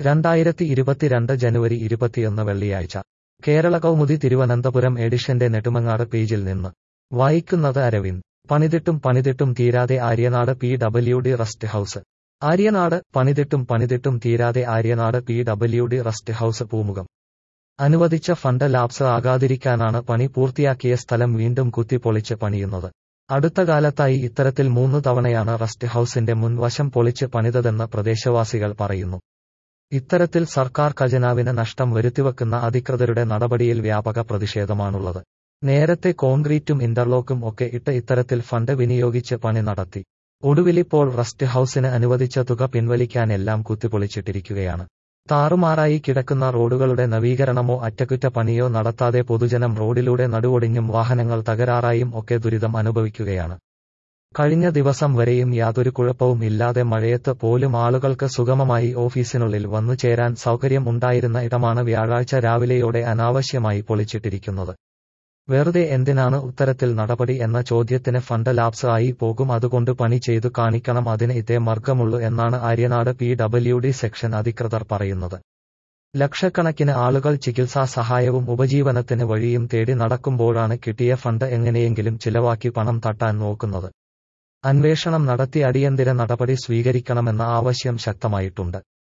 രണ്ടായിരത്തി ഇരുപത്തിരണ്ട് ജനുവരി ഇരുപത്തിയൊന്ന് വെള്ളിയാഴ്ച കേരള കൗമുദി തിരുവനന്തപുരം എഡിഷന്റെ നെടുമങ്ങാട് പേജിൽ നിന്ന് വായിക്കുന്നത് അരവിന്ദ് പണിതിട്ടും പണിതിട്ടും തീരാതെ Aryanad P W D rest house Aryanad പണിതിട്ടും പണിതിട്ടും തീരാതെ Aryanad P W D rest house പൂമുഖം അനുവദിച്ച ഫണ്ട് ലാപ്സ് ആകാതിരിക്കാനാണ് പണി പൂർത്തിയാക്കിയ സ്ഥലം വീണ്ടും കുത്തിപ്പൊളിച്ച് പണിയുന്നത് അടുത്ത കാലത്തായി ഇത്തരത്തിൽ മൂന്നു തവണയാണ് റസ്റ്റ് ഹൌസിന്റെ മുൻവശം പൊളിച്ച് പണിതതെന്ന് പ്രദേശവാസികൾ പറയുന്നു ഇത്തരത്തിൽ സർക്കാർ ഖജനാവിന് നഷ്ടം വരുത്തിവെക്കുന്ന അധികൃതരുടെ നടപടിയിൽ വ്യാപക പ്രതിഷേധമാണുള്ളത് നേരത്തെ കോൺക്രീറ്റും ഇന്റർലോക്കും ഒക്കെ ഇട്ട് ഇത്തരത്തിൽ ഫണ്ട് വിനിയോഗിച്ച് പണി നടത്തി ഒടുവിലിപ്പോൾ റസ്റ്റ് ഹൌസിന് അനുവദിച്ച തുക പിൻവലിക്കാനെല്ലാം കുത്തിപ്പൊളിച്ചിട്ടിരിക്കുകയാണ് താറുമാറായി കിടക്കുന്ന റോഡുകളുടെ നവീകരണമോ അറ്റകുറ്റപ്പണിയോ നടത്താതെ പൊതുജനം റോഡിലൂടെ നടുവൊടിഞ്ഞും വാഹനങ്ങൾ തകരാറായും ഒക്കെ ദുരിതം അനുഭവിക്കുകയാണ് കഴിഞ്ഞ ദിവസം വരെയും യാതൊരു കുഴപ്പവും ഇല്ലാതെ മഴയത്ത് പോലും ആളുകൾക്ക് സുഗമമായി ഓഫീസിനുള്ളിൽ വന്നു ചേരാൻ സൗകര്യം ഉണ്ടായിരുന്ന ഇടമാണ് വ്യാഴാഴ്ച രാവിലെയോടെ അനാവശ്യമായി പൊളിച്ചിട്ടിരിക്കുന്നത് വെറുതെ എന്തിനാണ് ഉത്തരത്തിൽ നടപടി എന്ന ചോദ്യത്തിന് ഫണ്ട് ലാപ്സ് ആയി പോകും അതുകൊണ്ട് പണി ചെയ്തു കാണിക്കണം അതിന് ഇതേ മാർഗമുള്ളൂ എന്നാണ് Aryanad P W D section അധികൃതർ പറയുന്നത് ലക്ഷക്കണക്കിന് ആളുകൾ ചികിത്സാ സഹായവും ഉപജീവനത്തിന് വഴിയും തേടി നടക്കുമ്പോഴാണ് കിട്ടിയ ഫണ്ട് എങ്ങനെയെങ്കിലും ചിലവാക്കി പണം തട്ടാൻ നോക്കുന്നത് അന്വേഷണം നടത്തി അടിയന്തര നടപടി സ്വീകരിക്കണമെന്ന ആവശ്യം ശക്തമായിട്ടുണ്ട്